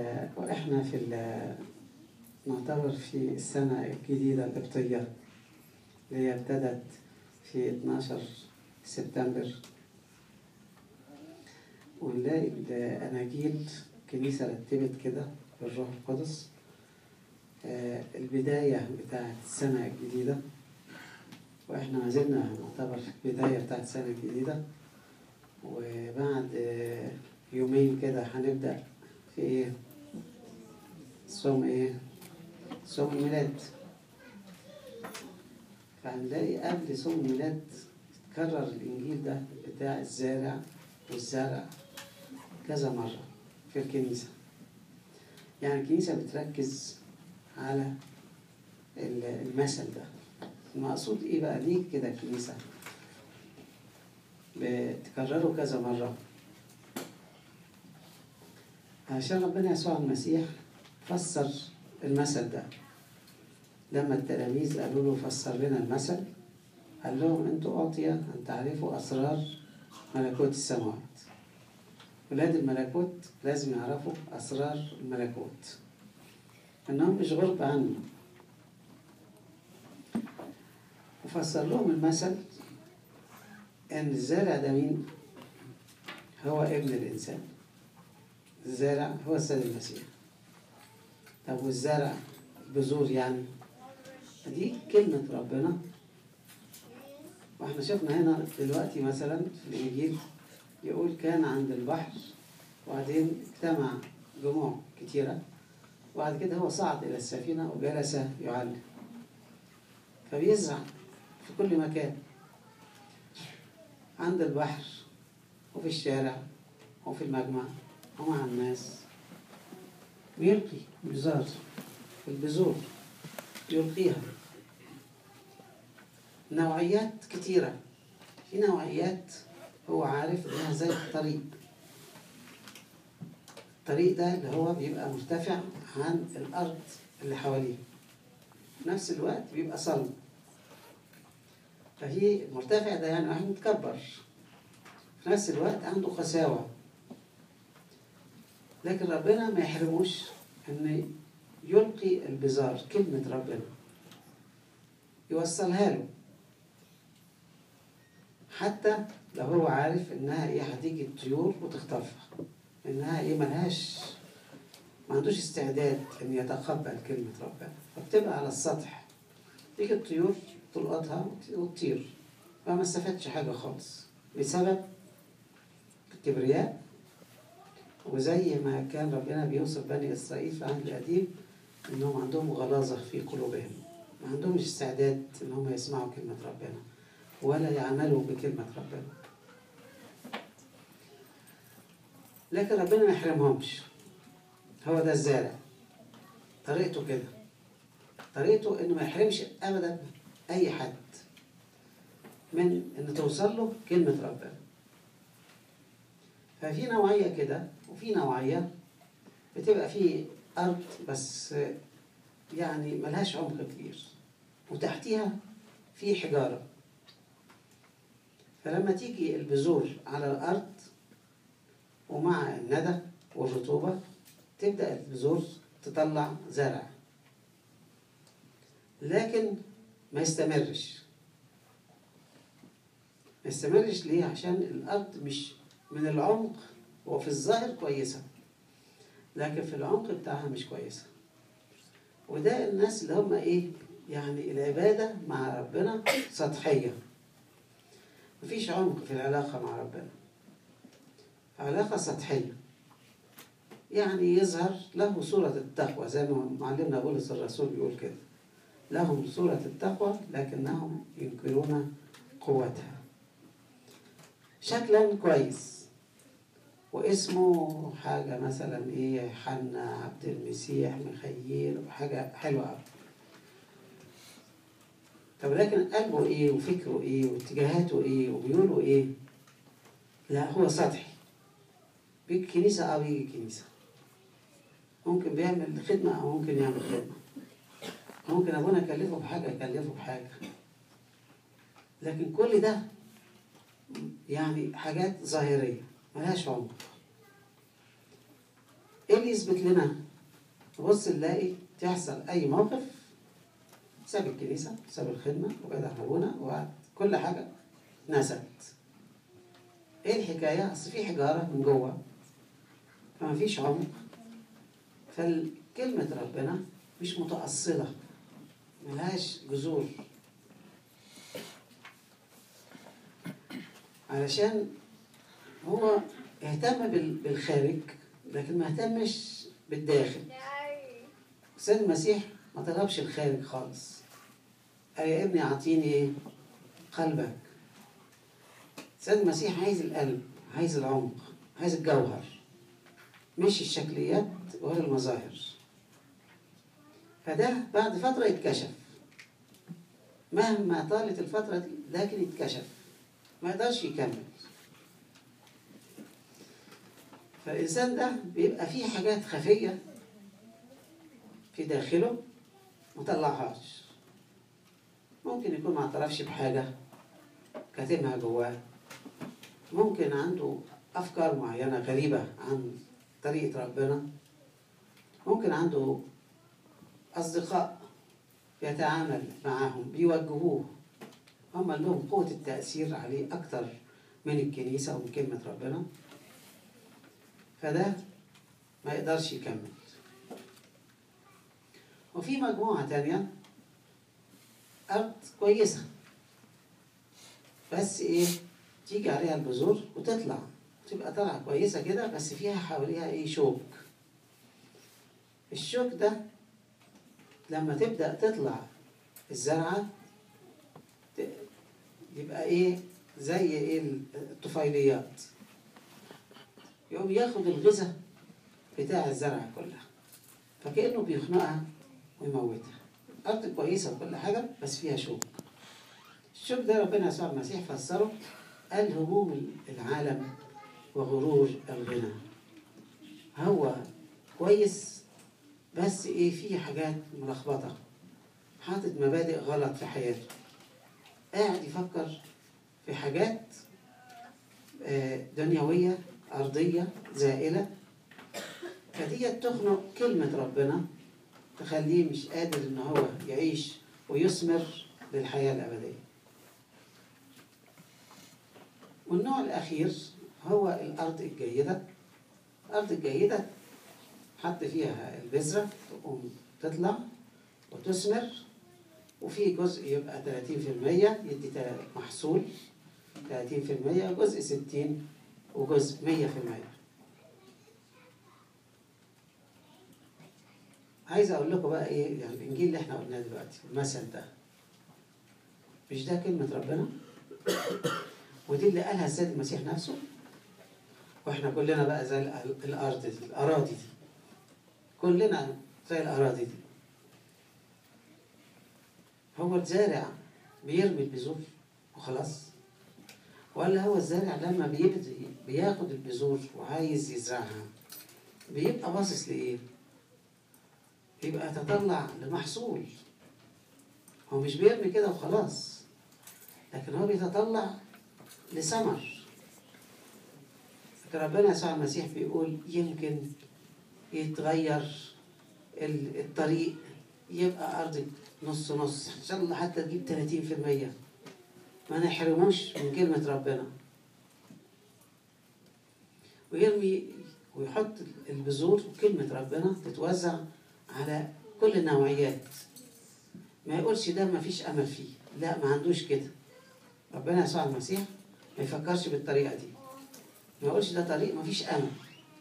آه، وإحنا في ال- نعتبر في السنة الجديدة القبطية اللي هي ابتدت في 12 سبتمبر ونلاقي الأناجيل الكنيسة رتبت كده بالروح القدس آه، البداية بتاعت السنة الجديدة وإحنا ما زلنا نعتبر في البداية بتاعت السنة الجديدة وبعد آه، يومين كده هنبدأ في إيه؟ صوم إيه؟ صوم الميلاد فهنلاقي قبل صوم الميلاد اتكرر الإنجيل ده بتاع الزارع والزرع كذا مرة في الكنيسة يعني الكنيسة بتركز على ال- المثل ده المقصود ايه بقى ليه كده الكنيسة بتكرره كذا مرة عشان ربنا يسوع المسيح فسر المثل ده لما التلاميذ قالوا له فسر لنا المثل قال لهم انتوا أعطي أن تعرفوا أسرار ملكوت السماوات ولاد الملكوت لازم يعرفوا أسرار الملكوت إنهم مش غرب عنه وفسر لهم المثل إن الزارع ده مين؟ هو ابن الإنسان الزارع هو السيد المسيح طب والزرع بذور يعني دي كلمة ربنا واحنا شفنا هنا دلوقتي مثلا في الإنجيل يقول كان عند البحر وبعدين اجتمع جموع كتيرة وبعد كده هو صعد إلى السفينة وجلس يعلم فبيزرع في كل مكان عند البحر وفي الشارع وفي المجمع ومع الناس بيلقي بزار البذور يلقيها نوعيات كتيرة في نوعيات هو عارف انها زي الطريق الطريق ده اللي هو بيبقى مرتفع عن الأرض اللي حواليه في نفس الوقت بيبقى صلب فهي المرتفع ده يعني واحد متكبر في نفس الوقت عنده قساوة لكن ربنا ما يحرموش ان يلقي البزار كلمة ربنا يوصلها له حتى لو هو عارف انها ايه هتيجي الطيور وتخطفها انها ايه ملهاش ما عندوش استعداد ان يتقبل كلمة ربنا فبتبقى على السطح تيجي الطيور تلقطها وتطير فما استفادش حاجة خالص بسبب الكبرياء وزي ما كان ربنا بيوصف بني إسرائيل في العهد القديم إنهم عندهم غلاظة في قلوبهم ما عندهمش استعداد إن هم يسمعوا كلمة ربنا ولا يعملوا بكلمة ربنا لكن ربنا ما يحرمهمش هو ده الزارع طريقته كده طريقته إنه ما يحرمش أبدا أي حد من إن توصل له كلمة ربنا ففي نوعية كده وفي نوعية بتبقى في أرض بس يعني ملهاش عمق كبير وتحتيها في حجارة فلما تيجي البذور على الأرض ومع الندى والرطوبة تبدأ البذور تطلع زرع لكن ما يستمرش ما يستمرش ليه عشان الأرض مش من العمق وفي الظاهر كويسة لكن في العمق بتاعها مش كويسة وده الناس اللي هم ايه يعني العبادة مع ربنا سطحية مفيش عمق في العلاقة مع ربنا علاقة سطحية يعني يظهر له صورة التقوى زي ما معلمنا بولس الرسول بيقول كده لهم صورة التقوى لكنهم ينكرون قوتها شكلا كويس واسمه حاجة مثلا ايه حنا عبد المسيح مخيل حاجة حلوة أوي طب لكن قلبه ايه وفكره ايه واتجاهاته ايه وميوله ايه لا هو سطحي بيجي كنيسة أو يجي كنيسة ممكن بيعمل خدمة أو ممكن يعمل خدمة ممكن أبونا يكلفه بحاجة يكلفه بحاجة لكن كل ده يعني حاجات ظاهرية ملهاش عمق ايه اللي يثبت لنا نبص نلاقي تحصل اي موقف ساب الكنيسة ساب الخدمة وبعد عن ابونا وكل حاجة نست ايه الحكاية؟ اصل في حجارة من جوه فما فيش عمق فكلمة ربنا مش متأصلة ملهاش جذور علشان هو اهتم بال- بالخارج لكن ما اهتمش بالداخل السيد المسيح ما طلبش الخارج خالص قال يا ابني اعطيني ايه قلبك السيد المسيح عايز القلب عايز العمق عايز الجوهر مش الشكليات ولا المظاهر فده بعد فترة يتكشف مهما طالت الفترة دي لكن يتكشف ما يقدرش يكمل فالإنسان ده بيبقى فيه حاجات خفية في داخله مطلعهاش ممكن يكون ما اعترفش بحاجة كاتمها جواه ممكن عنده أفكار معينة غريبة عن طريقة ربنا ممكن عنده أصدقاء يتعامل معهم بيوجهوه هم لهم قوة التأثير عليه أكتر من الكنيسة ومن كلمة ربنا فده ما يقدرش يكمل وفي مجموعة تانية أرض كويسة بس إيه تيجي عليها البذور وتطلع تبقى طالعة كويسة كده بس فيها حواليها إيه شوك الشوك ده لما تبدأ تطلع الزرعة ت- يبقى إيه زي إيه الطفيليات يقوم ياخد الغذاء بتاع الزرعة كلها فكأنه بيخنقها ويموتها أرض كويسة وكل حاجة بس فيها شوك الشوك ده ربنا يسوع المسيح فسره قال هموم العالم وغرور الغنى هو كويس بس ايه فيه حاجات ملخبطة حاطط مبادئ غلط في حياته قاعد يفكر في حاجات آه، دنيوية أرضية زائلة فديت تخنق كلمة ربنا تخليه مش قادر إن هو يعيش ويثمر للحياة الأبدية والنوع الأخير هو الأرض الجيدة الأرض الجيدة حط فيها البذرة تقوم تطلع وتثمر وفي جزء يبقى 30% يدي تا- محصول 30% جزء 60 وجزء 100% عايز اقول لكم بقى ايه يعني الانجيل اللي احنا قلناه دلوقتي المثل ده مش ده كلمة ربنا ودي اللي قالها السيد المسيح نفسه واحنا كلنا بقى زي ال- الارض دي الاراضي دي كلنا زي الاراضي دي هو الزارع بيرمي البذور وخلاص ولا هو الزارع لما بيبدأ بياخد البذور وعايز يزرعها بيبقى باصص لإيه؟ بيبقى يتطلع لمحصول هو مش بيرمي كده وخلاص لكن هو بيتطلع لثمر لكن ربنا يسوع المسيح بيقول يمكن يتغير ال- الطريق يبقى أرض نص نص إن شاء الله حتى تجيب 30% ما نحرموش من كلمة ربنا ويرمي ويحط البذور وكلمة ربنا تتوزع على كل النوعيات ما يقولش ده ما فيش أمل فيه لا ما عندوش كده ربنا يسوع المسيح ما يفكرش بالطريقة دي ما يقولش ده طريق ما فيش أمل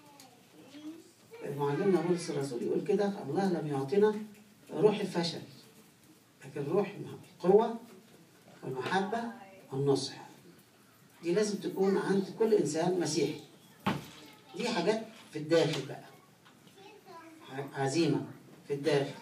معلمنا بولس الرسول يقول كده الله لم يعطينا روح الفشل لكن روح القوة والمحبة والنصح دي لازم تكون عند كل إنسان مسيحي دي حاجات في الداخل بقى عزيمة في الداخل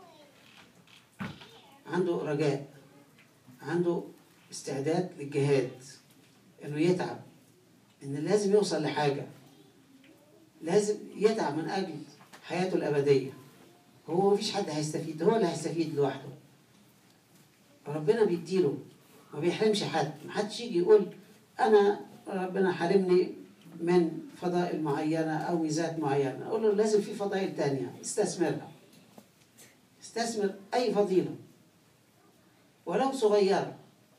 عنده رجاء عنده استعداد للجهاد انه يتعب ان لازم يوصل لحاجة لازم يتعب من اجل حياته الابدية هو مفيش حد هيستفيد هو اللي هيستفيد لوحده ربنا بيديله ما بيحرمش حد محدش يجي يقول انا ربنا حارمني من فضائل معينة أو ميزات معينة أقول له لازم في فضائل تانية استثمرها استثمر أي فضيلة ولو صغيرة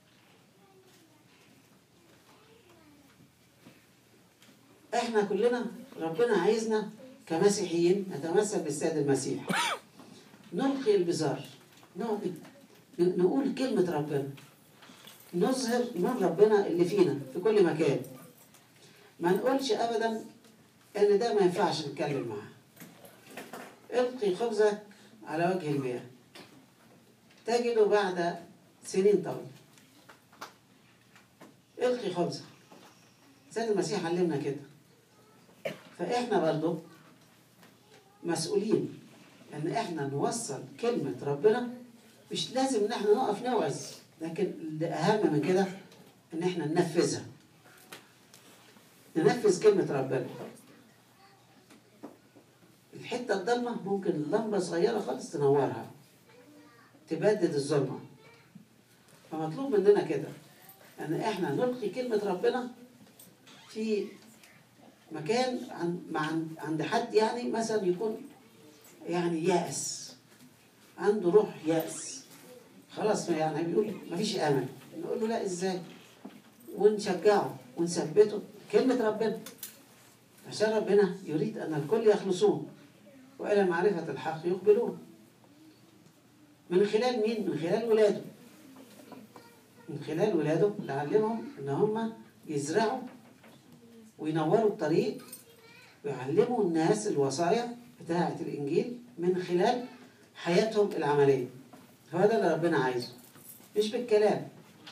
احنا كلنا ربنا عايزنا كمسيحيين نتمثل بالسيد المسيح نلقي البزار نقعد ن- نقول كلمة ربنا نظهر نور ربنا اللي فينا في كل مكان ما نقولش ابدا ان ده ما ينفعش نتكلم معاه القي خبزك على وجه المياه تجده بعد سنين طويلة القي خبزك سيد المسيح علمنا كده فاحنا برضو مسؤولين ان احنا نوصل كلمة ربنا مش لازم ان احنا نقف نوعظ لكن الاهم من كده ان احنا ننفذها ننفذ كلمة ربنا الحتة الضلمة ممكن لمبة صغيرة خالص تنورها تبدد الظلمة فمطلوب مننا كده ان احنا نلقي كلمة ربنا في مكان عن مع عند حد يعني مثلا يكون يعني يائس عنده روح يأس خلاص يعني بيقول مفيش امل نقول له لا ازاي ونشجعه ونثبته كلمة ربنا عشان ربنا يريد أن الكل يخلصون وإلى معرفة الحق يقبلون من خلال مين؟ من خلال ولاده من خلال ولاده اللي علمهم إن هم يزرعوا وينوروا الطريق ويعلموا الناس الوصايا بتاعة الإنجيل من خلال حياتهم العملية هو ده اللي ربنا عايزه مش بالكلام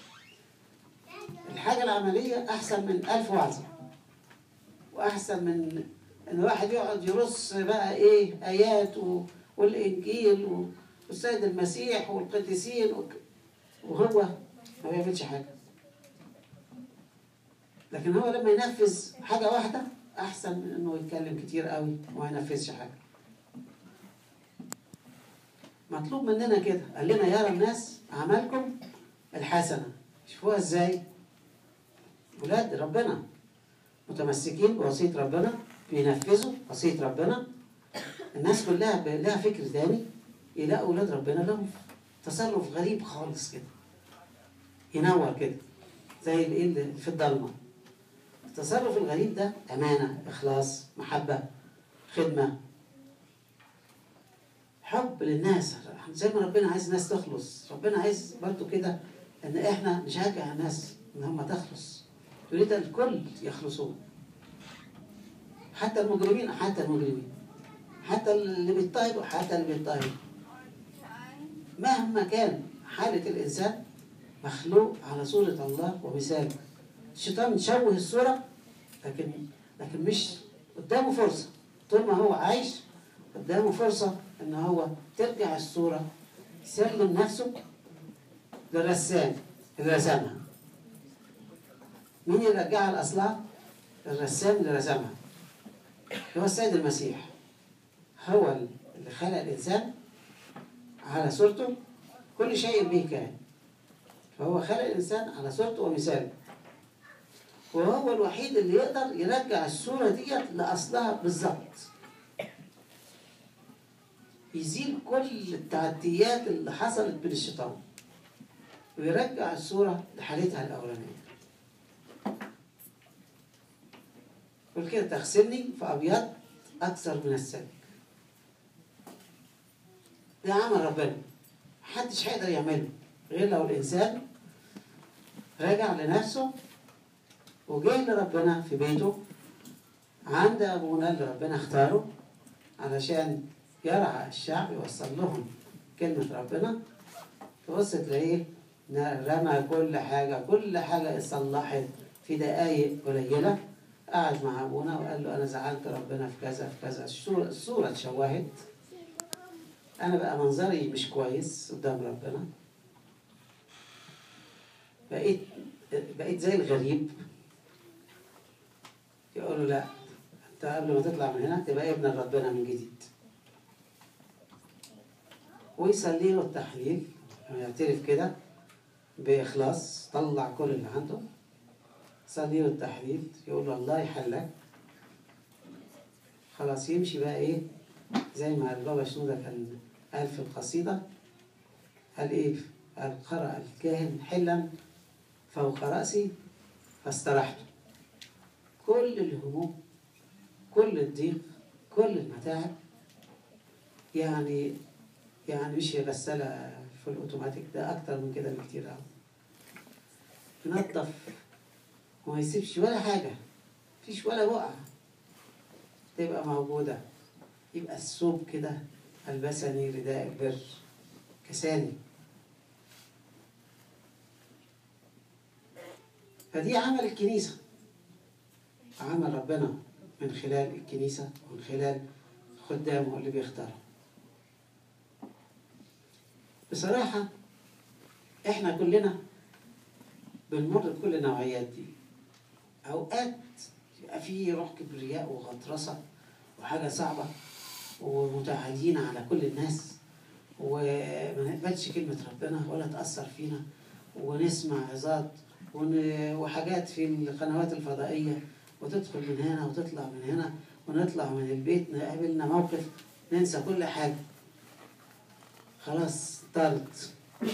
الحاجة العملية أحسن من ألف وعظة وأحسن من إن واحد يقعد يرص بقى إيه آيات و... والإنجيل و... والسيد المسيح والقديسين وك... وهو ما بيعملش حاجة لكن هو لما ينفذ حاجة واحدة أحسن من إنه يتكلم كتير قوي وما ينفذش حاجة مطلوب مننا كده قال لنا يرى الناس أعمالكم الحسنة شوفوها إزاي ولاد ربنا متمسكين بوصية ربنا بينفذوا وصية ربنا الناس كلها ب- لها فكر تاني يلاقوا ولاد ربنا لهم تصرف غريب خالص كده ينور كده زي الايه اللي في الضلمه التصرف الغريب ده امانه اخلاص محبه خدمه حب للناس زي ما ربنا عايز الناس تخلص ربنا عايز برضو كده ان احنا نشجع الناس ان هم تخلص يريد ان الكل يخلصون حتى المجرمين حتى المجرمين حتى اللي بيضطهدوا حتى اللي بيضطهدوا مهما كان حالة الإنسان مخلوق على صورة الله ومثاله الشيطان شوه الصورة لكن لكن مش قدامه فرصة طول ما هو عايش قدامه فرصة إن هو ترجع الصورة يسلم نفسه للرسام اللي رسمها مين اللي رجعها لأصلها؟ الرسام اللي رسمها هو السيد المسيح هو اللي خلق الإنسان على صورته كل شيء به كان فهو خلق الإنسان على صورته ومثاله وهو الوحيد اللي يقدر يرجع الصورة ديت لأصلها بالظبط يزيل كل التعديات اللي حصلت بين الشيطان ويرجع الصورة لحالتها الأولانية قل كده تغسلني فأبيض أكثر من السلك ده عمل ربنا محدش هيقدر يعمله غير لو الإنسان راجع لنفسه وجه لربنا في بيته عند أبونا اللي ربنا اختاره علشان يرعى الشعب يوصل لهم كلمة ربنا تبص تلاقيه رمى كل حاجة كل حاجة اتصلحت في دقايق قليلة قعد مع أبونا وقال له أنا زعلت ربنا في كذا في كذا الصورة, الصورة اتشوهت أنا بقى منظري مش كويس قدام ربنا بقيت بقيت زي الغريب يقول له لا أنت قبل ما تطلع من هنا تبقى ابن ربنا من جديد ويصلي له التحليل يعترف كده بإخلاص طلع كل اللي عنده صلي له التحليل يقول له الله يحلك خلاص يمشي بقى ايه زي ما البابا شنودة كان قال في القصيدة قال ايه قال قرأ الكاهن حلا فوق رأسي فاسترحت كل الهموم كل الضيق كل المتاعب يعني يعني مش غسالة في الأوتوماتيك ده أكتر من كده بكتير أوي ينظف وما يسيبش ولا حاجة مفيش ولا بقعة تبقى موجودة يبقى الثوب كده ألبسني رداء البر كساني فدي عمل الكنيسة عمل ربنا من خلال الكنيسة ومن خلال خدامه اللي بيختارهم بصراحة احنا كلنا بنمر بكل النوعيات دي أوقات يبقى في روح كبرياء وغطرسة وحاجة صعبة ومتعاليين على كل الناس وما نقبلش كلمة ربنا ولا تأثر فينا ونسمع عظات ون- وحاجات في القنوات الفضائية وتدخل من هنا وتطلع من هنا ونطلع من البيت نقابلنا موقف ننسى كل حاجة خلاص طارت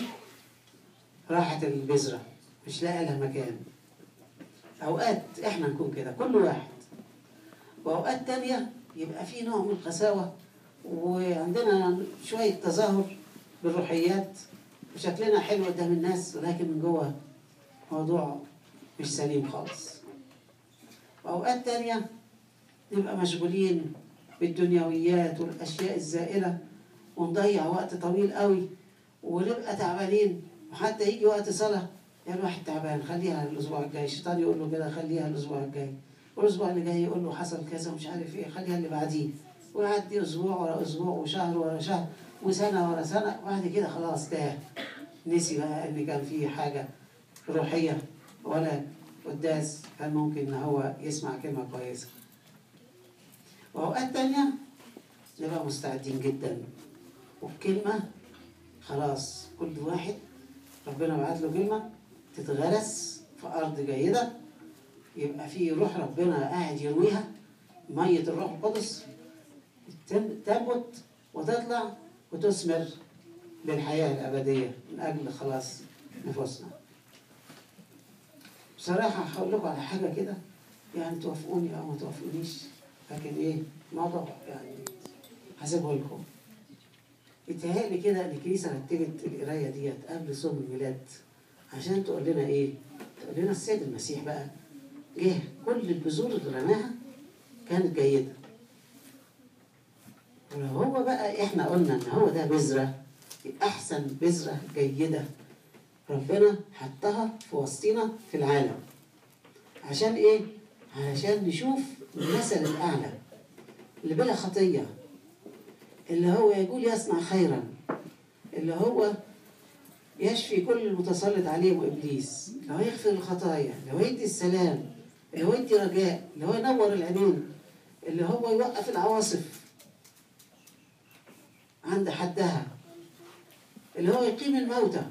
راحت البذرة مش لاقي لها مكان أوقات إحنا نكون كده كل واحد وأوقات تانية يبقى في نوع من القساوة وعندنا شوية تظاهر بالروحيات وشكلنا حلو قدام الناس ولكن من جوه موضوع مش سليم خالص وأوقات تانية نبقى مشغولين بالدنيويات والأشياء الزائلة ونضيع وقت طويل قوي ونبقى تعبانين وحتى يجي وقت صلاة يا الواحد تعبان خليها الأسبوع الجاي الشيطان يقول له كده خليها الأسبوع الجاي والأسبوع اللي جاي يقول له حصل كذا ومش عارف إيه خليها اللي بعديه ويعدي أسبوع ورا أسبوع وشهر ورا شهر وسنة ورا سنة وبعد كده خلاص تاه نسي بقى إن كان في حاجة روحية ولا قداس كان ممكن إن هو يسمع كلمة كويسة وأوقات تانية نبقى مستعدين جدا وبكلمة خلاص كل واحد ربنا بعت له كلمة تتغرس في أرض جيدة يبقى في روح ربنا قاعد يرويها مية الروح القدس تن- تنبت وتطلع وتثمر للحياة الأبدية من أجل خلاص نفوسنا بصراحة هقول لكم على حاجة كده يعني توافقوني أو ما توافقونيش لكن إيه موضوع يعني هسيبه لكم يتهيألي كده إن الكنيسة رتبت القراية ديت قبل صوم الميلاد عشان تقول لنا إيه؟ تقول لنا السيد المسيح بقى جه كل البذور اللي رماها كانت جيدة ولو هو بقى إحنا قلنا إن هو ده بذرة أحسن بذرة جيدة ربنا حطها في وسطنا في العالم عشان إيه؟ علشان نشوف المثل الأعلى اللي بلا خطية اللي هو يقول يصنع خيرا اللي هو يشفي كل المتسلط عليهم إبليس اللي هو يغفر الخطايا اللي هو يدي السلام اللي هو يدي رجاء اللي هو ينور العينين اللي هو يوقف العواصف عند حدها اللي هو يقيم الموتى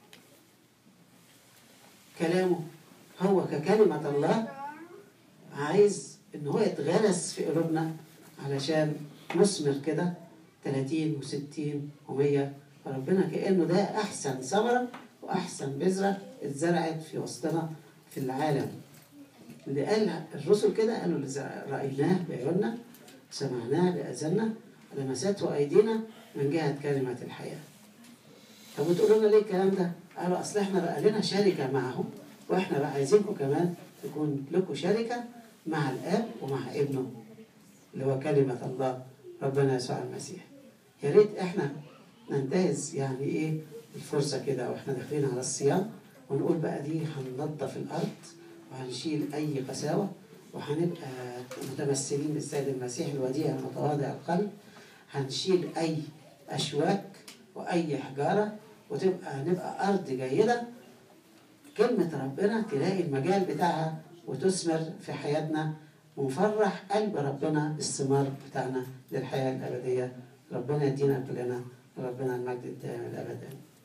كلامه هو ككلمة الله عايز ان هو يتغرس في قلوبنا علشان نثمر كده 30 و60 و100 فربنا كأنه ده أحسن ثمرة وأحسن بذرة اتزرعت في وسطنا في العالم اللي قال الرسل كده قالوا اللي زرع- رأيناه بعيوننا سمعناه بأذاننا لمسته أيدينا من جهة كلمة الحياة طب وتقولوا لنا ليه الكلام ده؟ قالوا أصل احنا بقى لنا شركة معهم واحنا بقى عايزينكم كمان يكون لكم شركة مع الآب ومع ابنه اللي هو كلمة الله ربنا يسوع المسيح يا ريت احنا ننتهز يعني ايه الفرصة كده واحنا داخلين على الصيام ونقول بقى دي هننظف الأرض وهنشيل أي قساوة وهنبقى متمثلين بالسيد المسيح الوديع المتواضع القلب هنشيل أي أشواك وأي حجارة وتبقى نبقى أرض جيدة كلمة ربنا تلاقي المجال بتاعها وتثمر في حياتنا ونفرح قلب ربنا بالثمار بتاعنا للحياة الأبدية ربنا يدينا كلنا ربنا المجد الدائم الأبد آمين.